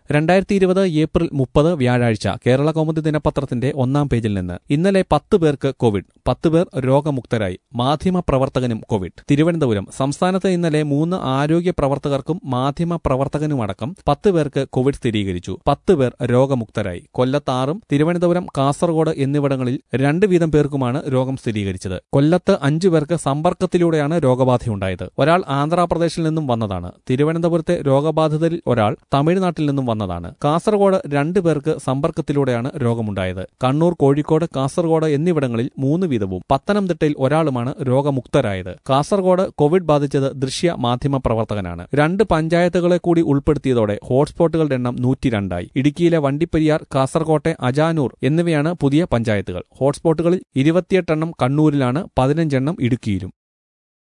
രണ്ടായിരത്തി ഇരുപത് ഏപ്രിൽ മുപ്പത് വ്യാഴാഴ്ച കേരള കൗമുദി ദിനപത്രത്തിന്റെ ഒന്നാം പേജിൽ നിന്ന് ഇന്നലെ പത്ത് പേർക്ക് കോവിഡ് പത്ത് പേർ രോഗമുക്തരായി മാധ്യമ പ്രവർത്തകനും കോവിഡ് തിരുവനന്തപുരം സംസ്ഥാനത്ത് ഇന്നലെ മൂന്ന് ആരോഗ്യ പ്രവർത്തകർക്കും മാധ്യമ പ്രവർത്തകനുമടക്കം പത്ത് പേർക്ക് കോവിഡ് സ്ഥിരീകരിച്ചു പത്ത് പേർ രോഗമുക്തരായി കൊല്ലത്ത് ആറും തിരുവനന്തപുരം കാസർഗോഡ് എന്നിവിടങ്ങളിൽ രണ്ട് വീതം പേർക്കുമാണ് രോഗം സ്ഥിരീകരിച്ചത് കൊല്ലത്ത് അഞ്ചു പേർക്ക് സമ്പർക്കത്തിലൂടെയാണ് രോഗബാധയുണ്ടായത് ഒരാൾ ആന്ധ്രാപ്രദേശിൽ നിന്നും വന്നതാണ് തിരുവനന്തപുരത്തെ രോഗബാധിതരിൽ ഒരാൾ തമിഴ്നാട്ടിൽ നിന്നും വന്നതാണ് കാസർഗോഡ് രണ്ടു പേർക്ക് സമ്പർക്കത്തിലൂടെയാണ് രോഗമുണ്ടായത് കണ്ണൂർ കോഴിക്കോട് കാസർഗോഡ് എന്നിവിടങ്ങളിൽ മൂന്ന് വീതവും പത്തനംതിട്ടയിൽ ഒരാളുമാണ് രോഗമുക്തരായത് കാസർഗോഡ് കോവിഡ് ബാധിച്ചത് ദൃശ്യ മാധ്യമ പ്രവർത്തകനാണ് രണ്ട് പഞ്ചായത്തുകളെ കൂടി ഉൾപ്പെടുത്തിയതോടെ ഹോട്ട്സ്പോട്ടുകളുടെ എണ്ണം നൂറ്റിരണ്ടായി ഇടുക്കിയിലെ വണ്ടിപ്പെരിയാർ കാസർകോട്ടെ അജാനൂർ എന്നിവയാണ് പുതിയ പഞ്ചായത്തുകൾ ഹോട്ട്സ്പോട്ടുകളിൽ ഇരുപത്തിയെട്ടെണ്ണം കണ്ണൂരിലാണ് പതിനഞ്ചെണ്ണം ഇടുക്കിയിലും